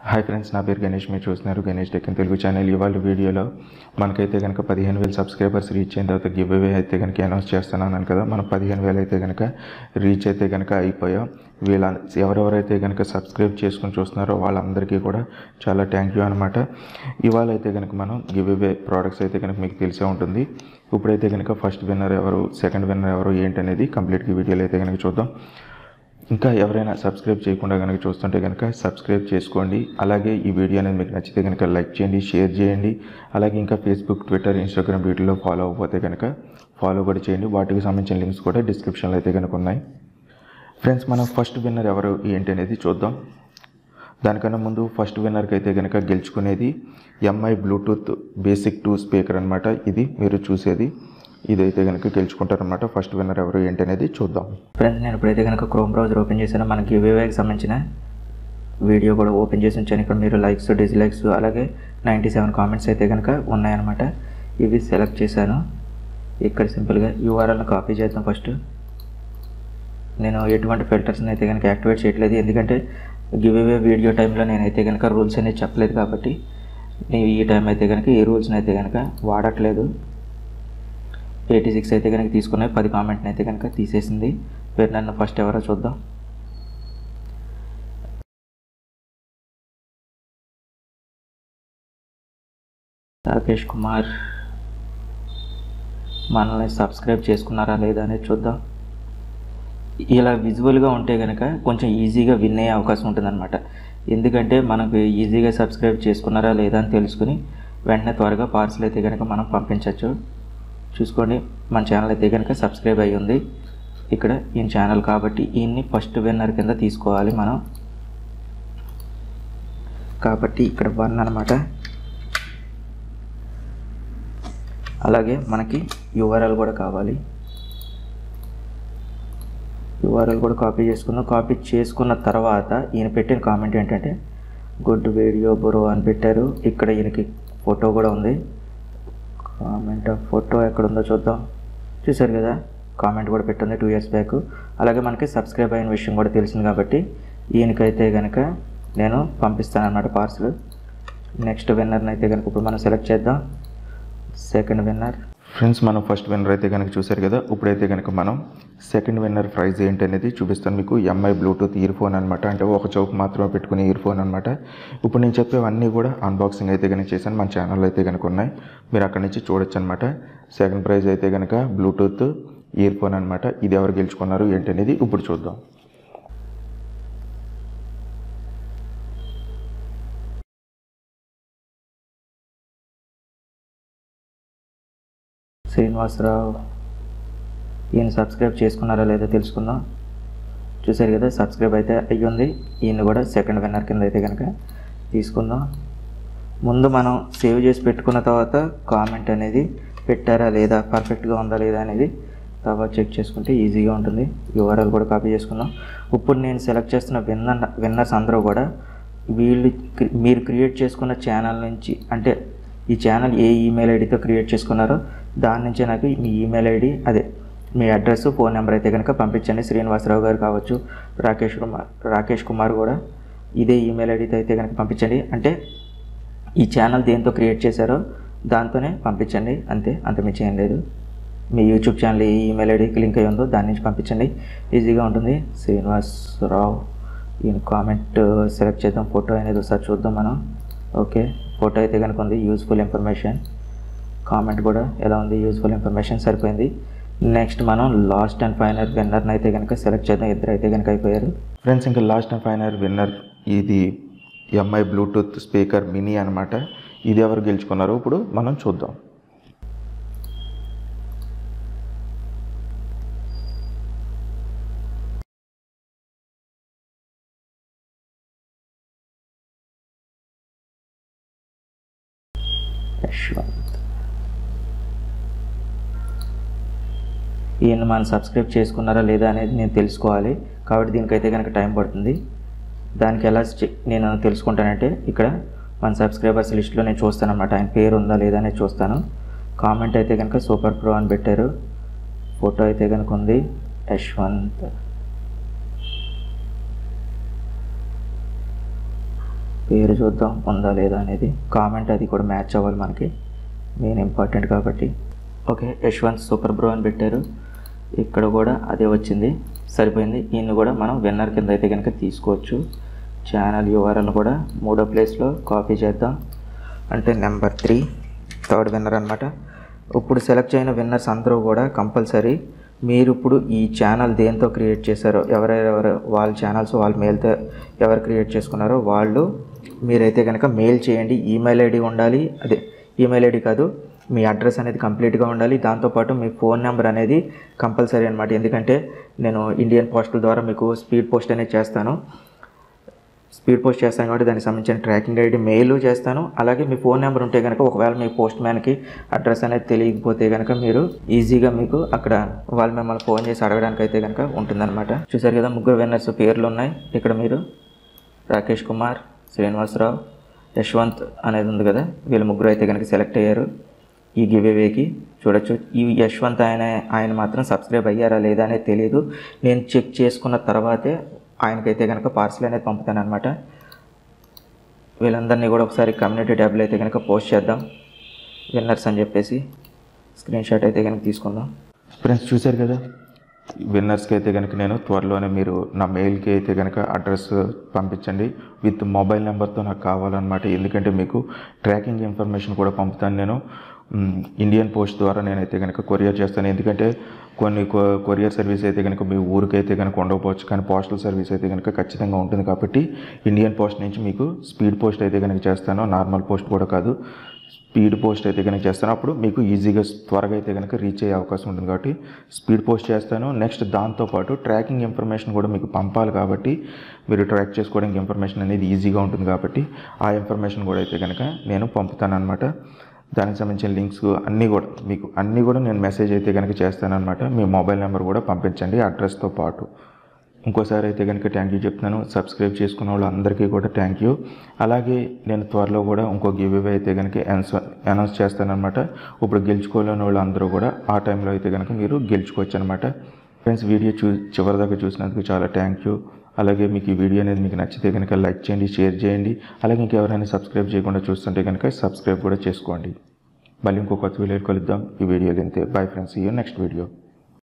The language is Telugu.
హాయ్ ఫ్రెండ్స్ నా పేరు గణేష్ మీరు చూస్తున్నారు Ganesh tech in Telugu channel ఇవాళ వీడియోలో మనకైతే కనుక పదిహేను వేలు సబ్స్క్రైబర్స్ రీచ్ అయిన తర్వాత గివ్ అవే అయితే కనుక అనౌన్స్ చేస్తున్నాను కదా మనం పదిహేను వేలు అయితే కనుక రీచ్ అయితే కనుక అయిపోయాం వీళ్ళ ఎవరెవరైతే కనుక సబ్స్క్రైబ్ చేసుకుని చూస్తున్నారో వాళ్ళందరికీ కూడా చాలా థ్యాంక్ యూ అనమాట ఇవాళ అయితే కనుక మనం గివ్ అవే ప్రోడక్ట్స్ అయితే కనుక మీకు తెలిసే ఉంటుంది ఇప్పుడైతే కనుక ఫస్ట్ విన్నర్ ఎవరు సెకండ్ విన్నర్ ఎవరు ఏంటనేది కంప్లీట్గా వీడియోలో అయితే కనుక చూద్దాం ఇంకా ఎవరైనా సబ్స్క్రైబ్ చేయకుండా కనుక చూస్తుంటే కనుక సబ్స్క్రైబ్ చేసుకోండి అలాగే ఈ వీడియో అనేది మీకు నచ్చితే కనుక లైక్ చేయండి షేర్ చేయండి అలాగే ఇంకా ఫేస్బుక్ ట్విట్టర్ ఇన్స్టాగ్రామ్ వీటిలో ఫాలో అవ్వకపోతే కనుక ఫాలో కూడా చేయండి వాటికి సంబంధించిన లింక్స్ కూడా డిస్క్రిప్షన్లో అయితే కనుక ఉన్నాయి ఫ్రెండ్స్ మనం ఫస్ట్ విన్నర్ ఎవరు ఏంటి అనేది చూద్దాం దానికన్నా ముందు ఫస్ట్ విన్నర్కి అయితే కనుక గెలుచుకునేది MI Bluetooth basic two speaker అనమాట ఇది మీరు చూసేది ఇదైతే కనుక గెలుచుకుంటారనమాట ఫస్ట్ విన్నర్ ఎవరు ఏంటి అనేది చూద్దాం ఫ్రెండ్స్ నేను ఇప్పుడైతే కనుక క్రోమ్ బ్రౌజర్ ఓపెన్ చేశాను మనకి గివేవేకి సంబంధించిన వీడియో కూడా ఓపెన్ చేసి ఉంచాను ఇక్కడ మీరు లైక్స్ డిస్లైక్స్ అలాగే నైంటీ సెవెన్ కామెంట్స్ అయితే కనుక ఉన్నాయన్నమాట ఇవి సెలెక్ట్ చేశాను ఇక్కడ సింపుల్గా యూఆర్ఎల్ని కాపీ చేద్దాం ఫస్ట్ నేను ఎటువంటి ఫిల్టర్స్ని అయితే కనుక యాక్టివేట్ చేయట్లేదు ఎందుకంటే గివేవే వీడియో టైంలో నేనైతే కనుక రూల్స్ అనేది చెప్పలేదు కాబట్టి నేను ఈ టైం అయితే కనుక ఈ రూల్స్ని అయితే కనుక వాడట్లేదు ఎయిటీ సిక్స్ అయితే కనుక తీసుకున్నాయి పది కామెంట్ని అయితే కనుక తీసేసింది పేరు నన్ను ఫస్ట్ ఎవరో చూద్దాం రాకేష్ కుమార్ మనల్ని సబ్స్క్రైబ్ చేసుకున్నారా లేదా అనేది చూద్దాం ఇలా విజువల్గా ఉంటే కనుక కొంచెం ఈజీగా విన్ అయ్యే అవకాశం ఉంటుందన్నమాట ఎందుకంటే మనకు ఈజీగా సబ్స్క్రైబ్ చేసుకున్నారా లేదా అని తెలుసుకుని వెంటనే త్వరగా పార్సల్ అయితే కనుక మనం పంపించవచ్చు చూసుకోండి మన ఛానల్ అయితే కనుక సబ్స్క్రైబ్ అయ్యి ఉంది ఇక్కడ ఈయన ఛానల్ కాబట్టి ఈయన్ని ఫస్ట్ విన్నర్ కింద తీసుకోవాలి మనం కాబట్టి ఇక్కడ వన్ అనమాట అలాగే మనకి యూఆర్ఎల్ కూడా కావాలి యూఆర్ఎల్ కూడా కాపీ చేసుకుందాం కాపీ చేసుకున్న తర్వాత ఈయన పెట్టిన కామెంట్ ఏంటంటే గుడ్ వీడియో బ్రో అని పెట్టారు ఇక్కడ ఈయనకి ఫోటో కూడా ఉంది కామెంట్ ఫోటో ఎక్కడ ఉందో చూద్దాం చూసారు కదా కామెంట్ కూడా పెట్టింది టూ ఇయర్స్ బ్యాక్ అలాగే మనకి సబ్స్క్రైబ్ అయిన విషయం కూడా తెలిసింది కాబట్టి ఈయనకైతే కనుక నేను పంపిస్తాను అన్నమాట పార్సల్ నెక్స్ట్ విన్నర్ని అయితే కనుక ఇప్పుడు మనం సెలెక్ట్ చేద్దాం సెకండ్ విన్నర్ ఫ్రెండ్స్ మనం ఫస్ట్ విన్నర్ అయితే కనుక చూశారు కదా ఇప్పుడైతే కనుక మనం సెకండ్ విన్నర్ ప్రైజ్ ఏంటి అనేది చూపిస్తాను మీకు ఎంఐ బ్లూటూత్ ఇయర్ ఫోన్ అనమాట అంటే ఒక చౌక్ మాత్రమే పెట్టుకునే ఇయర్ ఫోన్ అనమాట ఇప్పుడు నేను చెప్పేవన్నీ కూడా అన్బాక్సింగ్ అయితే కనుక చేశాను మన ఛానల్ అయితే కనుక ఉన్నాయి మీరు అక్కడి నుంచి చూడొచ్చు అనమాట సెకండ్ ప్రైజ్ అయితే కనుక బ్లూటూత్ ఇయర్ ఫోన్ అనమాట ఇది ఎవరు గెలుచుకున్నారు ఏంటి అనేది ఇప్పుడు చూద్దాం శ్రీనివాసరావు ఈయన సబ్స్క్రైబ్ చేసుకున్నారా లేదా తెలుసుకుందాం చూసారు కదా సబ్స్క్రైబ్ అయితే అయ్యి ఉంది ఈయన కూడా సెకండ్ విన్నర్ కింద అయితే కనుక తీసుకుందాం ముందు మనం సేవ్ చేసి పెట్టుకున్న తర్వాత కామెంట్ అనేది పెట్టారా లేదా పర్ఫెక్ట్గా ఉందా లేదా అనేది తర్వాత చెక్ చేసుకుంటే ఈజీగా ఉంటుంది యూఆర్ఎల్ కూడా కాపీ చేసుకుందాం ఇప్పుడు నేను సెలెక్ట్ చేస్తున్న విన్నర్ విన్నర్స్ అందరూ కూడా వీళ్ళు క్రి- మీరు క్రియేట్ చేసుకున్న ఛానల్ నుంచి అంటే ఈ ఛానల్ ఏ ఈమెయిల్ ఐడితో క్రియేట్ చేసుకున్నారో దాని నుంచే నాకు మీ ఈమెయిల్ ఐడి అదే మీ అడ్రస్ ఫోన్ నెంబర్ అయితే కనుక పంపించండి శ్రీనివాసరావు గారు కావచ్చు రాకేష్ కుమార్ రాకేష్ కుమార్ కూడా ఇదే ఈమెయిల్ ఐడితో అయితే కనుక పంపించండి అంటే ఈ ఛానల్ దేంతో క్రియేట్ చేశారో దాంతోనే పంపించండి అంతే అంతమించి ఏం లేదు మీ యూట్యూబ్ ఛానల్ ఏ ఈమెయిల్ ఐడికి లింక్ అయి ఉందో దాని నుంచి పంపించండి ఈజీగా ఉంటుంది శ్రీనివాసరావు ఈయన కామెంట్ సెలెక్ట్ చేద్దాం ఫోటో అనేది ఒకసారి చూద్దాం మనం ఓకే ఫోటో అయితే కనుక ఉంది యూస్ఫుల్ ఇన్ఫర్మేషన్ కామెంట్ కూడా ఎలా ఉంది యూస్ఫుల్ ఇన్ఫర్మేషన్ సరిపోయింది నెక్స్ట్ మనం లాస్ట్ అండ్ ఫైనల్ విన్నర్ని అయితే కనుక సెలెక్ట్ చేద్దాం ఇద్దరు అయితే కనుక అయిపోయారు ఫ్రెండ్స్ ఇంకా లాస్ట్ అండ్ ఫైనల్ విన్నర్ ఇది ఎంఐ బ్లూటూత్ స్పీకర్ మినీ అనమాట ఇది ఎవరు గెలుచుకున్నారో ఇప్పుడు మనం చూద్దాం యశ్వంత్ ఈయన మనం సబ్స్క్రైబ్ చేసుకున్నారా లేదా అనేది నేను తెలుసుకోవాలి కాబట్టి దీనికైతే కనుక టైం పడుతుంది దానికి ఎలా చె- నేను తెలుసుకుంటానంటే ఇక్కడ మన సబ్స్క్రైబర్స్ లిస్ట్లో నేను చూస్తాను అనమాట ఆయన పేరు ఉందా లేదా అనేది చూస్తాను కామెంట్ అయితే కనుక సూపర్ ప్రో అని పెట్టారు ఫోటో అయితే కనుక ఉంది యశ్వంత్ పేరు చూద్దాం ఉందా లేదా అనేది కామెంట్ అది కూడా మ్యాచ్ అవ్వాలి మనకి మెయిన్ ఇంపార్టెంట్ కాబట్టి ఓకే యశ్వంత్ సూపర్ బ్రో అని పెట్టారు ఇక్కడ కూడా అదే వచ్చింది సరిపోయింది ఈయన్ని కూడా మనం విన్నర్ కింద అయితే కనుక తీసుకోవచ్చు ఛానల్ యూఆర్ఎల్ కూడా మూడో ప్లేస్లో కాపీ చేద్దాం అంటే నెంబర్ త్రీ థర్డ్ విన్నర్ అనమాట ఇప్పుడు సెలెక్ట్ అయిన విన్నర్స్ అందరూ కూడా కంపల్సరీ మీరు ఇప్పుడు ఈ ఛానల్ దేంతో క్రియేట్ చేశారో ఎవరెవరు వాళ్ళ ఛానల్స్ వాళ్ళ మెయిల్తో ఎవరు క్రియేట్ చేసుకున్నారో వాళ్ళు మీరైతే కనుక మెయిల్ చేయండి ఈమెయిల్ ఐడి ఉండాలి అదే ఈమెయిల్ ఐడి కాదు మీ అడ్రస్ అనేది కంప్లీట్గా ఉండాలి దాంతోపాటు మీ ఫోన్ నెంబర్ అనేది కంపల్సరీ అనమాట ఎందుకంటే నేను ఇండియన్ పోస్టల్ ద్వారా మీకు స్పీడ్ పోస్ట్ అనేది చేస్తాను స్పీడ్ పోస్ట్ చేస్తాను కాబట్టి దానికి సంబంధించిన ట్రాకింగ్ ఐడి మెయిల్ చేస్తాను అలాగే మీ ఫోన్ నెంబర్ ఉంటే కనుక ఒకవేళ మీ పోస్ట్ మ్యాన్కి అడ్రస్ అనేది తెలియకపోతే కనుక మీరు ఈజీగా మీకు అక్కడ వాళ్ళు మిమ్మల్ని ఫోన్ చేసి అడగడానికి అయితే కనుక ఉంటుందన్నమాట చూసారు కదా ముగ్గురు విన్నర్స్ పేర్లు ఉన్నాయి ఇక్కడ మీరు రాకేష్ కుమార్ శ్రీనివాసరావు యశ్వంత్ అనేది ఉంది కదా వీళ్ళు ముగ్గురు అయితే కనుక సెలెక్ట్ అయ్యారు ఈ గివ్ అవేకి చూడొచ్చు ఈ యశ్వంత్ ఆయన ఆయన మాత్రం సబ్స్క్రైబ్ అయ్యారా లేదా అనేది తెలియదు నేను చెక్ చేసుకున్న తర్వాతే ఆయనకైతే కనుక పార్సల్ అనేది పంపుతాను అనమాట వీళ్ళందరినీ కూడా ఒకసారి కమ్యూనిటీ ట్యాబ్లో అయితే కనుక పోస్ట్ చేద్దాం విన్నర్స్ అని చెప్పేసి స్క్రీన్ షాట్ అయితే కనుక తీసుకుందాం ఫ్రెండ్స్ చూశారు కదా విన్నర్స్కి అయితే కనుక నేను త్వరలోనే మీరు నా మెయిల్కి అయితే కనుక అడ్రస్ పంపించండి విత్ మొబైల్ నెంబర్తో నాకు కావాలన్నమాట ఎందుకంటే మీకు ట్రాకింగ్ ఇన్ఫర్మేషన్ కూడా పంపుతాను నేను మ్, ఇండియన్ పోస్ట్ ద్వారా నేనైతే కనుక కొరియర్ చేస్తాను ఎందుకంటే కొన్ని కొ- కొరియర్ సర్వీస్ అయితే కనుక మీ ఊరికైతే కనుక ఉండకపోవచ్చు కానీ పోస్టల్ సర్వీస్ అయితే కనుక ఖచ్చితంగా ఉంటుంది కాబట్టి ఇండియన్ పోస్ట్ నుంచి మీకు స్పీడ్ పోస్ట్ అయితే కనుక చేస్తాను నార్మల్ పోస్ట్ కూడా కాదు స్పీడ్ పోస్ట్ అయితే కనుక చేస్తాను అప్పుడు మీకు ఈజీగా త్వరగా అయితే కనుక రీచ్ అయ్యే అవకాశం ఉంటుంది కాబట్టి స్పీడ్ పోస్ట్ చేస్తాను నెక్స్ట్ దాంతోపాటు ట్రాకింగ్ ఇన్ఫర్మేషన్ కూడా మీకు పంపాలి కాబట్టి మీరు ట్రాక్ చేసుకోవడానికి ఇన్ఫర్మేషన్ అనేది ఈజీగా ఉంటుంది కాబట్టి ఆ ఇన్ఫర్మేషన్ కూడా అయితే కనుక నేను పంపుతాను అనమాట దానికి సంబంధించిన లింక్స్ అన్నీ కూడా మీకు అన్నీ కూడా నేను మెసేజ్ అయితే కనుక చేస్తానన్నమాట మీ మొబైల్ నెంబర్ కూడా పంపించండి అడ్రస్తో పాటు ఇంకోసారి అయితే కనుక థ్యాంక్ యూ చెప్తున్నాను సబ్స్క్రైబ్ చేసుకున్న వాళ్ళందరికీ కూడా థ్యాంక్ యూ అలాగే నేను త్వరలో కూడా ఇంకో గివ్ అవే అయితే కనుక అనౌన్స్ చేస్తానన్నమాట ఇప్పుడు గెలుచుకోలేని వాళ్ళు అందరూ కూడా ఆ టైంలో అయితే కనుక మీరు గెలుచుకోవచ్చు అనమాట ఫ్రెండ్స్ వీడియో చూ చివరిదాకా చూసినందుకు చాలా థ్యాంక్ యూ అలాగే మీకు ఈ వీడియో అనేది మీకు నచ్చితే కనుక లైక్ చేయండి షేర్ చేయండి అలాగే ఇంకెవరైనా సబ్స్క్రైబ్ చేయకుండా చూస్తుంటే కనుక సబ్స్క్రైబ్ కూడా చేసుకోండి మళ్ళీ ఇంకో కొత్త వీడియో కలుద్దాం ఈ వీడియో అంతే బాయ్ ఫ్రెండ్స్ ఈ నెక్స్ట్ వీడియో